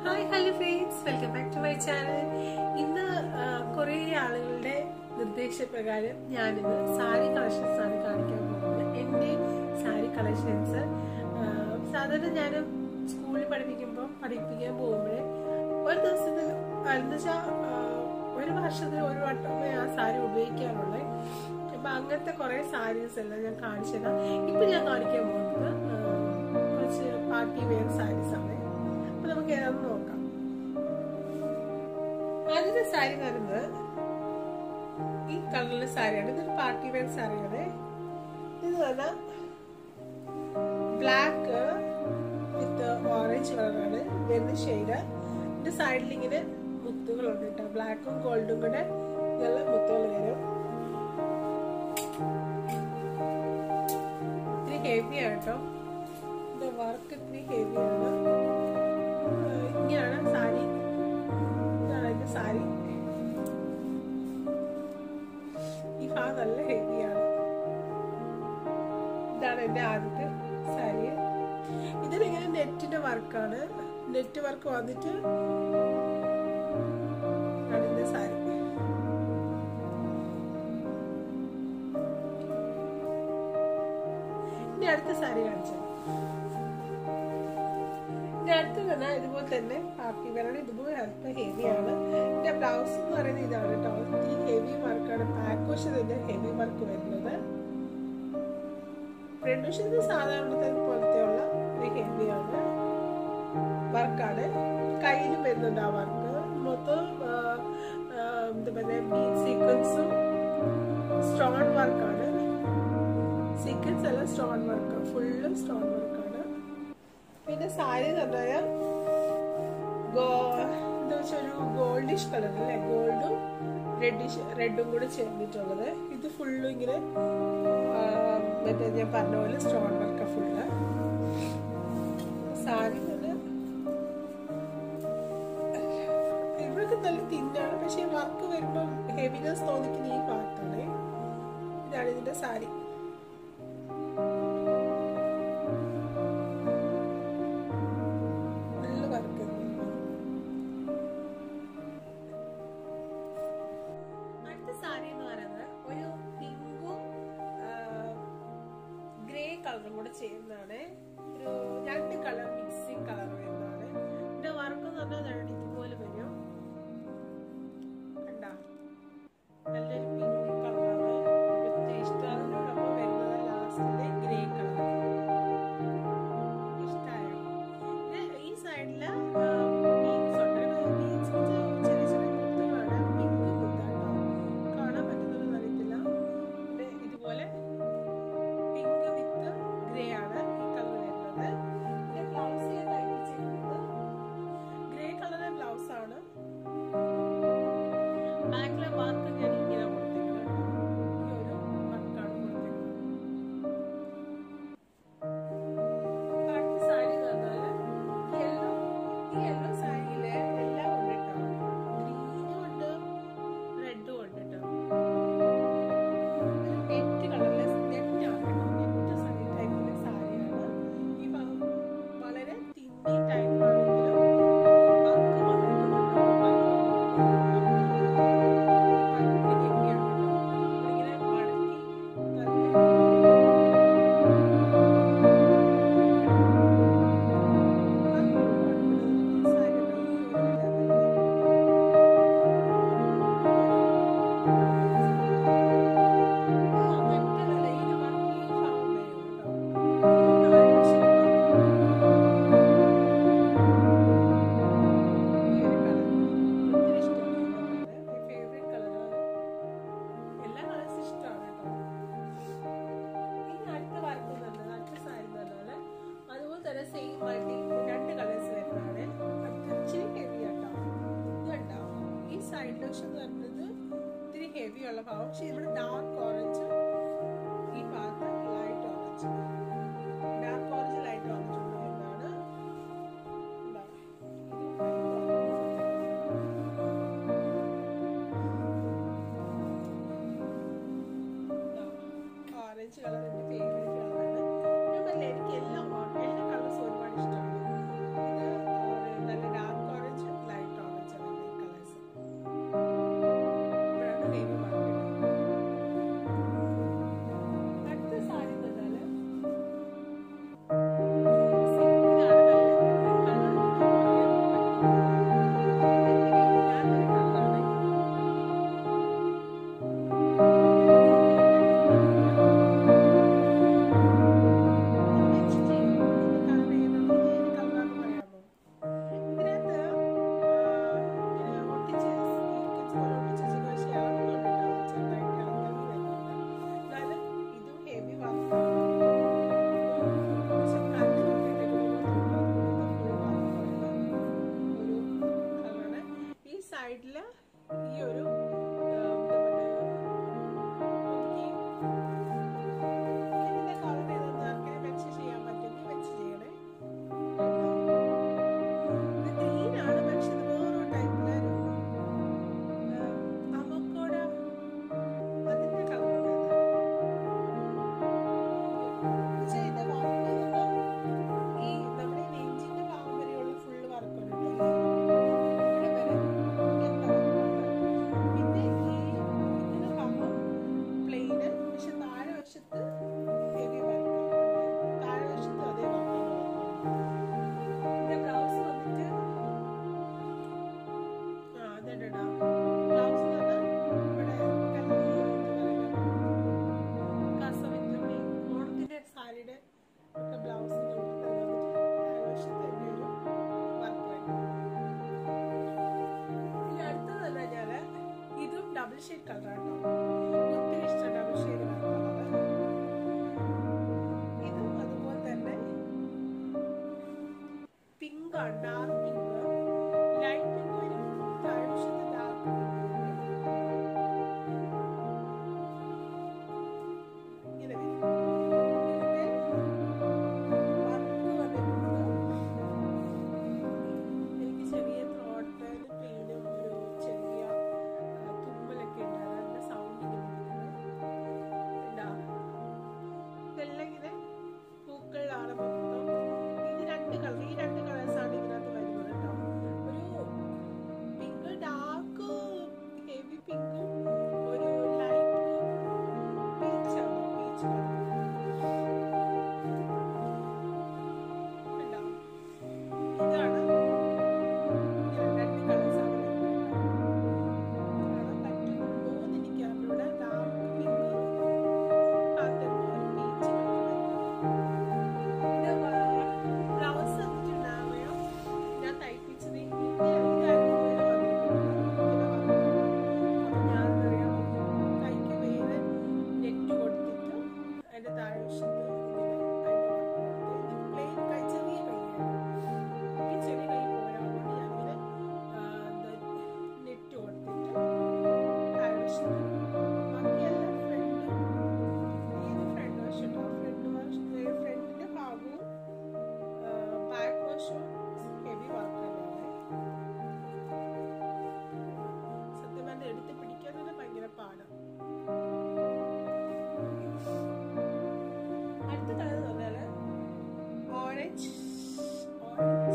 Hi hello friends welcome back to my channel ഇന്ന് ആ, കുറേ ആളുകളുടെ നിർദ്ദേശപ്രകാരം ഞാനിന്ന് സാരി കളക്ഷൻസ് ആണ് കാണിക്കാൻ പോകുന്നത് എൻ്റെ സാരി കളക്ഷൻസ് സാധാരണ ഞാൻ സ്കൂളിൽ പഠിപ്പിക്കുമ്പോൾ പഠിപ്പിക്കാൻ പോകുമ്പോൾ ഒരു ദിവസത്തിൽ എന്ന് വെച്ചാൽ ഒരു വർഷത്തിൽ ഒരു വട്ടമേ ആ സാരി ഉപയോഗിക്കാറുള്ളൂ അപ്പൊ അങ്ങനത്തെ കുറെ സാരീസ് എല്ലാം ഞാൻ കാണിച്ചു തരാം ഇപ്പൊ ഞാൻ കാണിക്കാൻ പോകുന്നത് ആ, കുറച്ച് പാർട്ടി വെയർ സാരീസ് ആണ് അപ്പൊ നമുക്ക് ഏതാണെന്ന് നോക്കാം ആദ്യത്തെ സാരി എന്ന് പറയുന്നത് ഈ കളറിലെ സാരിയാണ് ഇതൊരു പാർട്ടി വെയർ സാരിയാണ് ഇത് പറഞ്ഞാൽ ബ്ലാക്ക് വിത്ത് ഓറഞ്ച് കളറാണ് വരുന്ന ഷെയ്ഡ് ഇതിന്റെ സൈഡിൽ ഇങ്ങനെ മുത്തുകളുണ്ട് കേട്ടോ ബ്ലാക്കും ഗോൾഡും കൂടെ നല്ല മുത്തുകൾ വരും ഇത്തിരി ഹെവി ആട്ടോ ഇത് വർക്ക് ഇത്തിരി ഹെവിയാണ് ഇങ്ങനെയാണ് സാരി ഇതാണ് അതിന്റെ സാരി ഈ ഭാഗം നല്ല ഹെവിയാണ് ഇതാണ് എന്റെ ആദ്യത്തെ സാരി ഇതിലിങ്ങനെ നെറ്റിന്റെ വർക്കാണ് നെറ്റ് വർക്ക് വന്നിട്ട് ആണ് ഇതിന്റെ സാരി ഇനി അടുത്ത സാരി കാണിച്ചു ഇനി അടുത്ത് തന്നെ ഇതുപോലെ തന്നെ പാർട്ടി വെയറാണ് ഇതുപോലെ അല്പം ഹെവിയാണ് ഇതിന്റെ ബ്ലൗസ് എന്ന് പറയുന്നത് ഇതാണ് കേട്ടോ ഈ ഹെവി വർക്കാണ് ബാക്ക് വശത്തിന്റെ ഹെവി വർക്ക് വരുന്നത് ഫ്രണ്ട് വശത്ത് സാധാരണത്തെ പോലത്തെയുള്ള ഒരു ഹെവിയാണ് വർക്കാണ് കയ്യിലും വരുന്നുണ്ട് ആ വർക്ക് മൊത്തം ആ, ആ, എന്താ പറയുക ബീറ്റ് സീക്വൻസും സ്റ്റോൺ വർക്കാണ് സീക്വൻസ് അല്ല സ്റ്റോൺ വർക്ക് ഫുള്ളും സ്റ്റോൺ വർക്കാണ് പിന്നെ സാരി എന്ന് പറഞ്ഞാൽ ഗോ എന്താ വെച്ചാൽ ഒരു ഗോൾഡിഷ് കളർ അല്ലേ ഗോൾഡും റെഡിഷ് റെഡും കൂടെ ചേർന്നിട്ടുള്ളത് ഇത് ഫുള്ളും ഇങ്ങനെ ആ, മറ്റേ ഞാൻ പറഞ്ഞ പോലെ സ്റ്റോൺ വർക്ക് ഫുള്ള് സാരി എന്ന് പറഞ്ഞാൽ ഇവിടൊക്കെ നല്ല തിന്നാണ് പക്ഷെ വർക്ക് വരുമ്പം ഹെവിനെസ് തോന്നിക്കുന്ന ഈ ഭാഗത്താണ് ഇതാണ് ഇതിന്റെ സാരി നല്ല വർക്ക് അടുത്ത സാരി എന്ന് പറയുന്നത് ഒരു പിങ്കും ഗ്രേ കളറും കൂടെ ചെയ്യുന്നതാണ് ഒരു രണ്ട് കളർ മിക്സിങ് കളർ വരുന്നതാണ് ഇതിന്റെ വർക്ക് എന്ന് പറഞ്ഞാൽ ദാ ഇതുപോലെ വരും കണ്ടാ നല്ലൊരു പിങ്ക് കളറാണ് ഒത്തിരി ഇഷ്ടം അതിനോടൊപ്പം വരുന്നത് ലാസ്റ്റിലെ ഗ്രേ കളർ ഇഷ്ടമായോ ഇത് ഈ സൈഡില് ബീഡ്സ് ഉണ്ട് ബീഡ്സ് ചെറിയ ചെറിയ മുത്തുകളാണ് പിങ്ക് മുത്താട്ടോ കാണാൻ പറ്റുന്നത് അറിയത്തില്ല ഇത് ഇതുപോലെ പിങ്ക് വിത്ത് ഗ്രേ ആണ് ഈ കളർ വരുന്നത് ഇതിന്റെ ബ്ലൗസ് ഞാൻ തയ്പ്പിച്ചിരിക്കുന്നത് ഗ്രേ കളറിലെ ബ്ലൗസ് ആണ് ബാക്കിലെ വർക്ക് ഞാൻ ഇങ്ങനെ കൊടുത്തിരിക്കുന്നത് കേട്ടോ ഈ ഒരു വർക്കാണ് കൊടുത്തിരിക്കുന്നത് അടുത്ത സാരി എന്ന് പറഞ്ഞാല് യെല്ലോ ഈ യെല്ലോ സാരിയില് എല്ലാം ഉണ്ട് കേട്ടോ ഗ്രീനും ഉണ്ട് റെഡും ഉണ്ട് കേട്ടോ നെറ്റ് കളറിലെ നെറ്റാണ് കേട്ടോ നെറ്റ് സാരി ടൈപ്പിലെ സാരിയാണ് ഈ ഭാഗം വളരെ തിന്നി ടൈപ്പ് ആണെങ്കിലും വർക്ക് ഇങ്ങനെ മടക്കി എല്ലാ കളേഴ്സ് ഇഷ്ടമാണ് കേട്ടോ ഇനി അടുത്ത വർക്ക് നല്ലത് അടുത്ത സാരി നല്ലതാണ് അതുപോലെ തന്നെ സെയിം മൾട്ടി രണ്ട് കളേഴ്സ് വരുന്നതാണ് അടുത്ത ഇച്ചിരി ഹെവി ആട്ടോ ഇത് കണ്ടോ ഈ സൈഡ് വശം എന്ന് പറയുന്നത് ഇത്തിരി ഹെവി ഉള്ള ഭാഗം പക്ഷെ ഇവിടെ ഡാർക്ക് ഓറഞ്ച് ഈ ഭാഗത്ത് light orange dark orange light orange വരുന്നതാണ് ഇതാ. ഇത് ഓറഞ്ച് കളർ എൻ്റെ ഫേവറേറ്റ് കളറാണ് ഞാൻ പറഞ്ഞില്ലേ എനിക്ക് എല്ലാം എല്ലാ കളേഴ്സും ഒരുപാട് ഇഷ്ടമാണ് ഇത് നല്ല ഡാർക്ക് ഷെയ്ഡ് കളറാണ് ഒത്തിരി ഇഷ്ടം ഡബിൾ ഷെയ്ഡ് കളറാണ് ഇതും അതുപോലെ തന്നെ പിങ്ക് ആണ് ഡാർക്ക് പിങ്ക് ലൈറ്റ് പിങ്ക് വരും താഴ്വശത്ത് ഡാർക്ക് ഇങ്ങനെ വരും ഇതിന്റെ വർക്ക് വന്നിട്ടുള്ളത് എനിക്ക് ചെറിയ ത്രോട്ട് പെയിനും ഒരു ചെറിയ ആ, തുമ്മലൊക്കെ ഉണ്ട് അതിന്റെ സൗണ്ട് ഇങ്ങനെ ഇതാ ഇതെല്ലാം ഇങ്ങനെ പൂക്കളിലാണ് മൊത്തം ഇത് രണ്ട് കളർ ഈ രണ്ട് കളേഴ്സ് ആണ് ഇതിനകത്ത് വരുന്നത് കേട്ടോ ഒരു പിങ്ക് ഡാർക്ക് ഹെവി പിങ്കും ഒരു ലൈറ്റ് പീച്ച് ആണ് പീച്ച് ഇതാണ് ഇങ്ങനെ രണ്ട് കളേഴ്സ് ആണ് വരുന്നത് കാണാൻ പറ്റുന്നുണ്ടോ എന്ന് എനിക്ക് അറിഞ്ഞൂടാ ഡാർക്ക് പിങ്ക് പാറ്റേൺ ഒരു പീച്ച് ബ്ലൗസ് എന്നിട്ടുണ്ടാവുകയോ ഞാൻ തയ്പ്പിച്ചത് ഇതിന്റെ ഇതായിരുന്നു ഇവിടെ വന്നിട്ടുള്ളത് അപ്പൊ ഞാൻ അറിയാം കൈക്ക് വേറെ നെറ്റ് കൊടുത്തിട്ട് അതിന്റെ താഴ്വശത്ത് ഇങ്ങനെ അതിന്റെ പ്ലെയിൻ കൈ ചെറിയ കൈയാണ് ഈ ചെറിയ കൈ പോരാവുകൊണ്ട് ഞാൻ ഇങ്ങനെ നെറ്റ് കൊടുത്തിട്ട് താഴ്വശത്ത് ബാക്കിയെല്ലാം ഫ്രണ്ടും ഇത് ഫ്രണ്ട് വശം ഫ്രണ്ട് വശം ഫ്രണ്ടിന്റെ ഭാഗവും ബാക്ക് വശവും ഹെവി വർക്ക് തന്നെയാണ് സത്യം പറഞ്ഞാൽ എടുത്ത് പിടിക്കുന്നത് ഭയങ്കര പാടാണ് അടുത്ത കളർ എന്ന് പറഞ്ഞാല് ഓറഞ്ച് ഓറഞ്ച്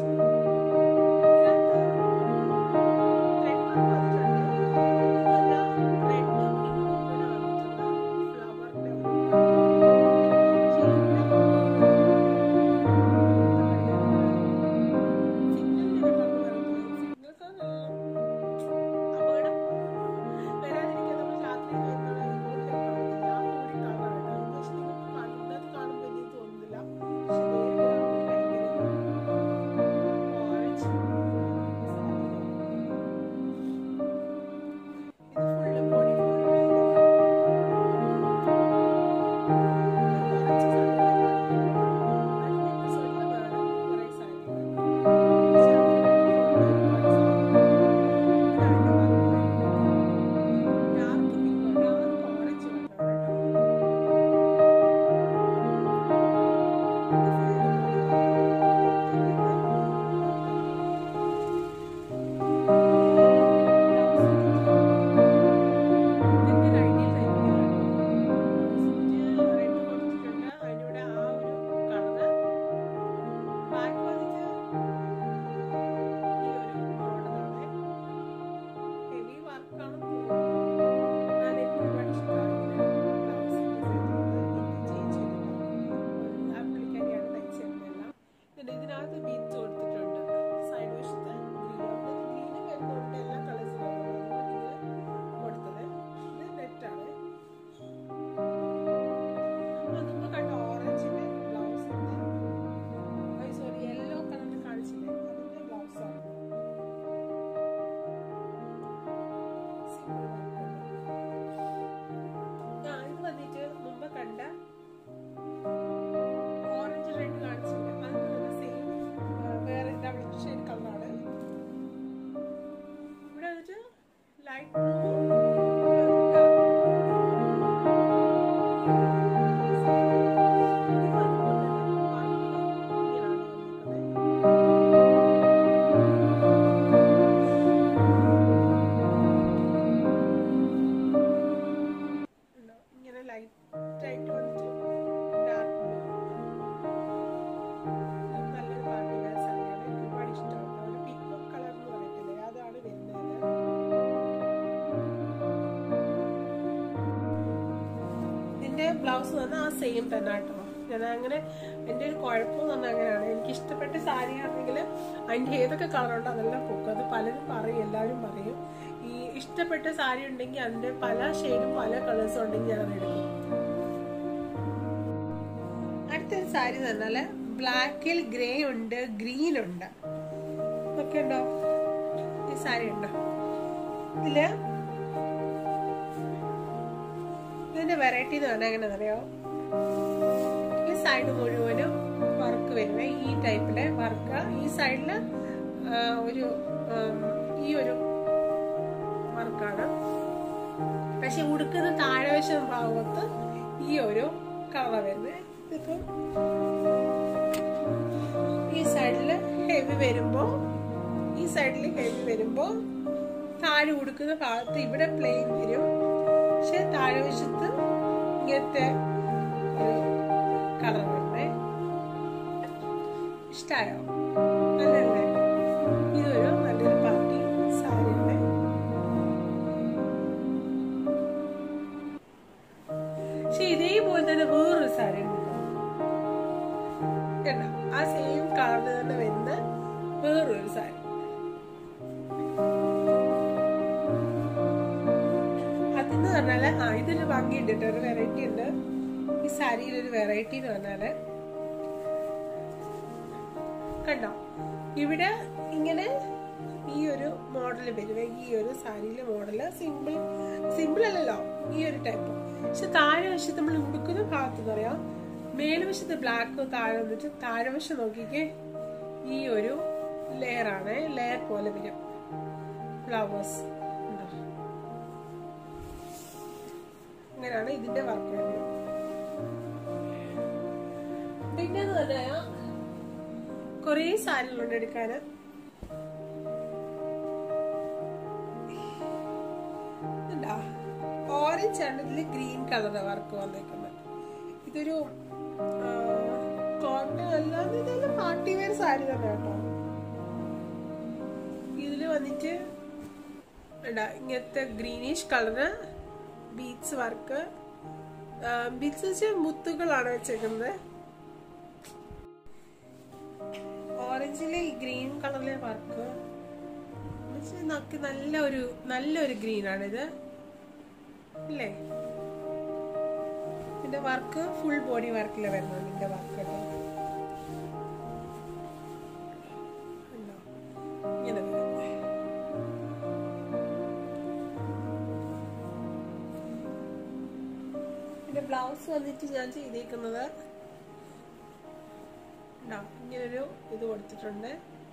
ഇതിന്റെ ഐഡിയൽ റെഡ് കൊടുത്തിട്ടുണ്ട് അതിലൂടെ ആ ഒരു കളറ് ബാക്ക് വന്നിട്ട് ഈ ഒരു മോഡലാണ് ഹെവി വർക്കാണ് ഞാൻ എനിക്ക് ഒരുപാട് ഇഷ്ടമാണ് ഇങ്ങനെ ബ്ലൗസ് ഡിസൈൻ ചെയ്ത് എനിക്ക് ചേഞ്ച് ആപ്ലിക്കാരിയാണ് തയ്ച്ചതെല്ലാം പിന്നെ ഇതിനകത്ത് ബീറ്റ്സ് കൊടുത്തിട്ടുണ്ട് സൈഡ് വശത്ത് ഗ്രീൻ ഗ്രീനും വരുന്നുണ്ട് എല്ലാ കളേഴ്സും വരുന്നുണ്ട് അതുകൊണ്ട് ഇങ്ങനെ കൊടുത്തത് ഇത് നെറ്റാണ് അതുമ്പോ കണ്ട ഓറഞ്ചിന്റെ ബ്ലൗസിന്റെ സോറി യെല്ലോ കളറിൽ കാണിച്ചില്ലേ അതിന്റെ ബ്ലൗസാണ് സിമ്പിൾ ആ ഇത് വന്നിട്ട് മുമ്പ് കണ്ട ഓറഞ്ച് റെഡ് കാണിച്ചില്ല അത് തന്നെ സെയിം വേറെ ഡബിൾ ഷെയ്ഡ് കളറാണ് ഇവിടെ വന്നിട്ട് ലൈറ്റ് ബ്ലൂ ഇങ്ങനെ ലൈറ്റ് ആയിട്ട് വന്നിട്ട് ഡാർക്ക് നല്ലൊരു പാർട്ടി വെയർ സാരിയാണ് എനിക്ക് ഒരുപാട് ഇഷ്ടമാണ് ഒരു പിങ്ക് കളർ എന്ന് പറയത്തില്ലേ അതാണ് വരുന്നത് ഇതിന്റെ ബ്ലൗസ് തന്നെ ആ സെയിം തന്നെ കേട്ടോ ഞാൻ അങ്ങനെ എൻ്റെ ഒരു കുഴപ്പം എന്ന് പറഞ്ഞാൽ അങ്ങനെയാണ് എനിക്ക് ഇഷ്ടപ്പെട്ട സാരി ആണെങ്കിൽ അതിൻ്റെ ഏതൊക്കെ കളറുണ്ടോ അതെല്ലാം പൊക്കും അത് പലരും പറയും എല്ലാവരും പറയും ഈ ഇഷ്ടപ്പെട്ട സാരി ഉണ്ടെങ്കിൽ അതിന്റെ പല ഷെയ്ഡും പല കളേഴ്സും ഉണ്ടെങ്കിൽ ഞാൻ അത് എടുക്കും അടുത്തൊരു സാരി തന്നാല് ബ്ലാക്കിൽ ഗ്രേ ഉണ്ട് ഗ്രീൻ ഉണ്ട് ഒക്കെ ഉണ്ടോ ഈ സാരി ഉണ്ടോ ഇതില് ഇതിന്റെ വെറൈറ്റി എന്ന് പറഞ്ഞാൽ എങ്ങനെയാണെന്ന് അറിയോ ഈ സൈഡ് മുഴുവനും വർക്ക് വരുന്നത് ഈ ടൈപ്പിലെ വർക്ക് ഈ സൈഡിൽ ഒരു ഉം, ഈ ഒരു വർക്കാണ് പക്ഷെ ഉടുക്കുന്ന താഴെവശം ഭാഗത്ത് ഈ ഒരു കളർ വരുന്നത് ഇതിപ്പം ഈ സൈഡിൽ ഹെവി വരുമ്പോ ഈ സൈഡിൽ ഹെവി വരുമ്പോ താഴെ ഉടുക്കുന്ന ഭാഗത്ത് ഇവിടെ പ്ലെയിൻ വരും പക്ഷെ താഴെ വശത്ത് ഇങ്ങനത്തെ ഒരു കളർ വരുന്നേ ഇഷ്ടായോ നല്ലല്ലേ ഇതൊരു നല്ലൊരു പാർട്ടി സാരിയാണ് പക്ഷെ ഇതേപോലെ തന്നെ വേറൊരു സാരി ഉണ്ട് കേട്ടോ ആ സെയിം കളറിൽ തന്നെ വരുന്ന വേറൊരു സാരി അതെന്ന് പറഞ്ഞാല് ആ ഇതൊരു ഭംഗിയുണ്ട് കേട്ടോ ഒരു വെറൈറ്റി ഉണ്ട് ഈ സാരിയിൽ ഒരു വെറൈറ്റി എന്ന് പറഞ്ഞാല് കണ്ടോ ഇവിടെ ഇങ്ങനെ ഈ ഒരു മോഡൽ വരുവേ ഈ ഒരു സാരിയിലെ മോഡല് സിമ്പിൾ സിമ്പിൾ അല്ലല്ലോ ഈ ഒരു ടൈപ്പ് പക്ഷെ താഴെ വശത്ത് നമ്മൾ ഉടുക്കുന്ന ഭാഗത്ത് എന്ന് പറയാം മേൽവശത്ത് ബ്ലാക്ക് താഴെ വന്നിട്ട് താഴെ വശം നോക്കിക്കേ ഈ ഒരു ലെയർ ആണ് ലെയർ പോലെ വരും ഫ്ലവേഴ്സ് ഇങ്ങനെയാണ് ഇതിന്റെ വർക്ക് വരുന്നത് പിന്നെ എന്ന് പറഞ്ഞാൽ കുറേ സാരികളുണ്ട് എടുക്കാന് ഓറഞ്ച് ആണ് ഇതിൽ ഗ്രീൻ കളർ വർക്ക് വന്നേക്കുന്നത് ഇതൊരു കോട്ടൺ അല്ലാതെ ഇതെല്ലാം പാർട്ടി വെയർ സാരി തന്നെ കേട്ടോ ഇതില് വന്നിട്ട് ഇടാ ഇങ്ങനത്തെ greenish colour beads work beads വെച്ച് മുത്തുകളാണ് വെച്ചേക്കുന്നത് ഓറഞ്ചിലെ ഈ ഗ്രീൻ കളറിലെ വർക്ക് നമുക്ക് നല്ല ഒരു നല്ലൊരു ഗ്രീൻ ആണിത് അല്ലേ ഇതിന്റെ വർക്ക് ഫുൾ ബോഡി വർക്കില് വരുന്നത് ഇതിന്റെ വർക്ക് കേട്ടോ കണ്ടോ? ഇങ്ങനെ വരും പിന്നെ ബ്ലൗസ് വന്നിട്ട് ഞാൻ ചെയ്തേക്കുന്നത് ഉണ്ടോ? ഇങ്ങനൊരു ഇത് കൊടുത്തിട്ടുണ്ട്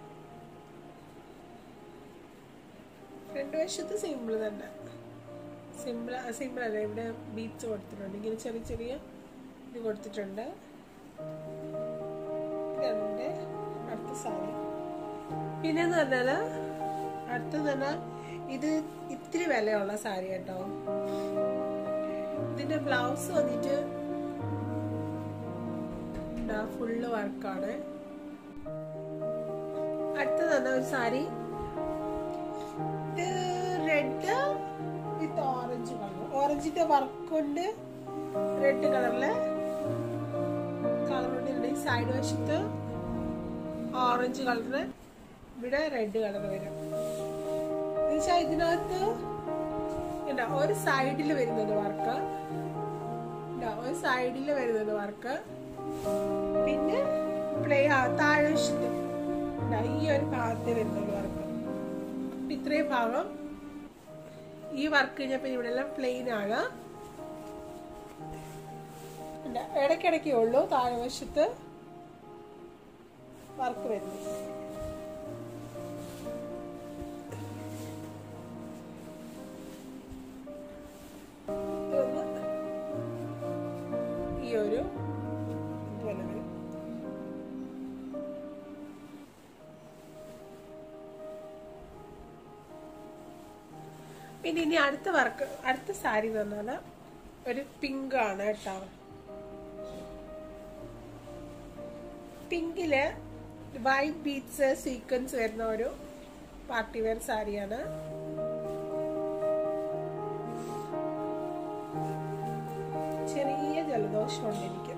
ഫ്രണ്ട് വശത്ത് സിമ്പിൾ തന്നെ സിമ്പിൾ സിമ്പിൾ അല്ല ഇവിടെ ബീറ്റ്സ് കൊടുത്തിട്ടുണ്ട് ഇങ്ങനെ ചെറിയ ചെറിയ ഇത് കൊടുത്തിട്ടുണ്ട് ഇതാണ് അടുത്ത സാരി പിന്നെന്ന് പറഞ്ഞാല് അടുത്തത് പറഞ്ഞാൽ ഇത് ഇത്തിരി വിലയുള്ള സാരി കേട്ടോ ഇതിന്റെ ബ്ലൗസ് വന്നിട്ട് ഫുള്ള് വർക്കാണ് അടുത്തത് തന്നെ ഒരു സാരി ഇത് റെഡ് വിത്ത് ഓറഞ്ച് കളർ ഓറഞ്ചിന്റെ വർക്ക് കൊണ്ട് റെഡ് കളറില് കളർ കൊണ്ട് ഈ സൈഡ് വശത്ത് ഓറഞ്ച് കളറ് ഇവിടെ റെഡ് കളർ വരും എന്നുവെച്ചാൽ ഇതിനകത്ത് എന്താ ഒരു സൈഡിൽ വരുന്നത് വർക്ക് ഒരു സൈഡിൽ വരുന്നത് വർക്ക് പിന്നെ പ്ലേ താഴെ വശത്ത് ഇതാ ഈ ഒരു ഭാഗത്ത് വരുന്നത് വർക്ക് ഇത്രയും ഭാഗം ഈ വർക്ക് കഴിഞ്ഞപ്പോൾ ഇവിടെ എല്ലാം പ്ലെയിൻ ആണ് ഇല്ല, ഇടയ്ക്കിടയ്ക്കേ ഉള്ളൂ താഴെ വശത്ത് വർക്ക് വരുന്നത് ഇതൊന്ന് ഈ ഒരു ഇതുപോലെ വരും പിന്നെ ഇനി അടുത്ത വർക്ക് അടുത്ത സാരി എന്ന് പറഞ്ഞാൽ ഒരു പിങ്ക് ആണ് കേട്ടോ പിങ്കില് വൈറ്റ് ബീറ്റ്സ് സീക്വൻസ് വരുന്ന ഒരു പാർട്ടി വെയർ സാരിയാണ് ചെറിയ ജലദോഷമുണ്ട് എനിക്ക്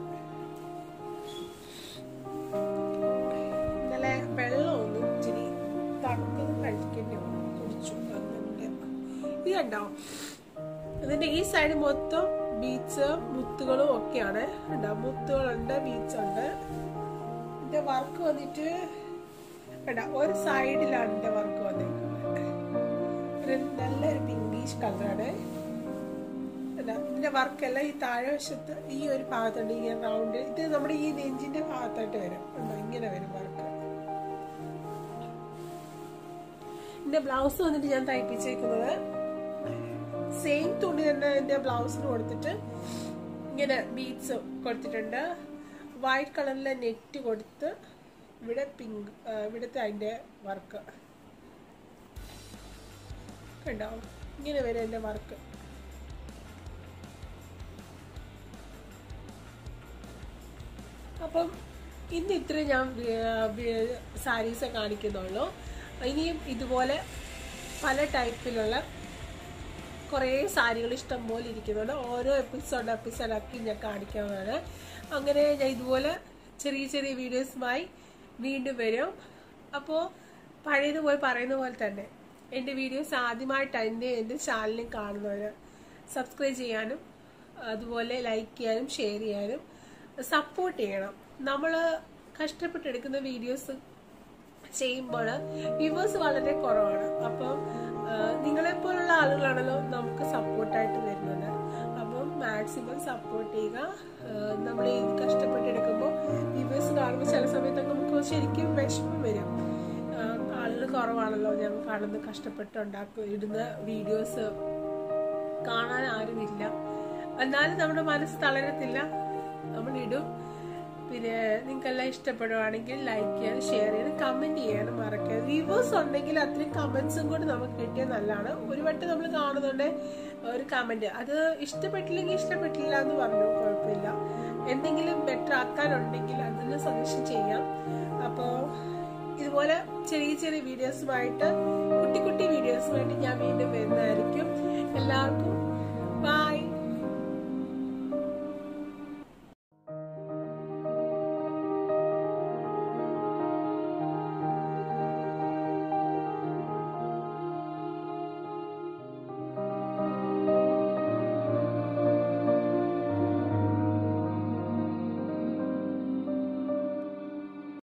ഇന്നലെ വെള്ളം ഒന്ന് ഇച്ചിരി തണുത്തത് കഴിക്കേണ്ടി വന്നു കുടിച്ചു അതുകൊണ്ട് ഇത് കണ്ടോ ഇതിന്റെ ഈ സൈഡ് മൊത്തം ബീച്ച് മുത്തുകളും ഒക്കെയാണ് കണ്ടോ മുത്തുകളുണ്ട് ബീച്ച് ഉണ്ട് ഇതിന്റെ വർക്ക് വന്നിട്ട് കണ്ടോ ഒരു സൈഡിലാണ് ഇതിന്റെ വർക്ക് വന്നിരിക്കുന്നത് ഒരു നല്ലൊരു പിങ്കിഷ് കളറാണ് കണ്ടോ? ഇതിന്റെ വർക്കെല്ലാം ഈ താഴെ വശത്ത് ഈ ഒരു ഭാഗത്തുണ്ട് ഇങ്ങനെ റൗണ്ട് ഇത് നമ്മുടെ ഈ നെഞ്ചിന്റെ ഭാഗത്തായിട്ട് വരും കണ്ടോ? ഇങ്ങനെ വരും വർക്ക് ഇതിന്റെ ബ്ലൗസ് വന്നിട്ട് ഞാൻ തയ്പ്പിച്ചേക്കുന്നത് സെയിം തുണി തന്നെ എന്റെ ബ്ലൗസിന് കൊടുത്തിട്ട് ഇങ്ങനെ ബീഡ്സ് കൊടുത്തിട്ടുണ്ട് വൈറ്റ് കളറിലെ നെറ്റ് കൊടുത്ത് ഇവിടെ പിങ്ക് ഇവിടുത്തെ അതിന്റെ വർക്ക് കണ്ടോ ഇങ്ങനെ വരും എന്റെ വർക്ക് അപ്പം ഇന്ന് ഇത്ര ഞാൻ സാരീസ് കാണിക്കുന്നുള്ളൂ ഇനിയും ഇതുപോലെ പല ടൈപ്പിലുള്ള കുറേ സാരികൾ ഇഷ്ടം പോലെ ഇരിക്കുന്നുണ്ട് ഓരോ എപ്പിസോഡ് എപ്പിസോഡാക്കി ഞാൻ കാണിക്കാവുന്നതാണ് അങ്ങനെ ഞാൻ ഇതുപോലെ ചെറിയ ചെറിയ വീഡിയോസുമായി വീണ്ടും വരും അപ്പോൾ പഴയതുപോലെ പറയുന്ന പോലെ തന്നെ എൻ്റെ വീഡിയോസ് ആദ്യമായിട്ട് എൻ്റെ എൻ്റെ ചാനലിൽ കാണുന്നവർ സബ്സ്ക്രൈബ് ചെയ്യാനും അതുപോലെ ലൈക്ക് ചെയ്യാനും ഷെയർ ചെയ്യാനും സപ്പോർട്ട് ചെയ്യണം നമ്മൾ കഷ്ടപ്പെട്ടെടുക്കുന്ന വീഡിയോസ് ചെയ്യുമ്പോൾ വ്യൂവേഴ്സ് വളരെ കുറവാണ് അപ്പം നിങ്ങളെ പോലുള്ള ആളുകളാണല്ലോ നമുക്ക് സപ്പോർട്ടായിട്ട് വരുന്നത് അപ്പം മാക്സിമം സപ്പോർട്ട് ചെയ്യുക നമ്മൾ ഇത് കഷ്ടപ്പെട്ടെടുക്കുമ്പോൾ വ്യൂവേഴ്സ് കാണുമ്പോൾ ചില സമയത്തൊക്കെ നമുക്ക് ശരിക്കും വിഷമം വരും ആളുകൾ കുറവാണല്ലോ ഞങ്ങൾ കാണുന്ന കഷ്ടപ്പെട്ടുണ്ടാക്കും ഇടുന്ന വീഡിയോസ് കാണാൻ ആരുമില്ല എന്നാലും നമ്മുടെ മനസ്സ് തളരത്തില്ല നമ്മൾ ഇടും പിന്നെ നിങ്ങൾക്കെല്ലാം ഇഷ്ടപ്പെടുവാണെങ്കിൽ ലൈക്ക് ചെയ്യാൻ ഷെയർ ചെയ്യാൻ കമന്റ് ചെയ്യാനും മറക്കരുത് വ്യൂവേഴ്സ് ഉണ്ടെങ്കിൽ അത്രയും കമന്റ്സും കൂടി നമുക്ക് കിട്ടിയാൽ നല്ലതാണ് ഒരു വട്ടം നമ്മൾ കാണുന്നുണ്ട് ഒരു കമന്റ് അത് ഇഷ്ടപ്പെട്ടില്ലെങ്കിൽ ഇഷ്ടപ്പെട്ടില്ല എന്ന് പറഞ്ഞു കുഴപ്പമില്ല എന്തെങ്കിലും ബെറ്റർ ആക്കാനുണ്ടെങ്കിൽ അതിന് സജഷൻ ചെയ്യാം അപ്പോൾ ഇതുപോലെ ചെറിയ ചെറിയ വീഡിയോസുമായിട്ട് കുട്ടി കുട്ടി വീഡിയോസുമായിട്ട്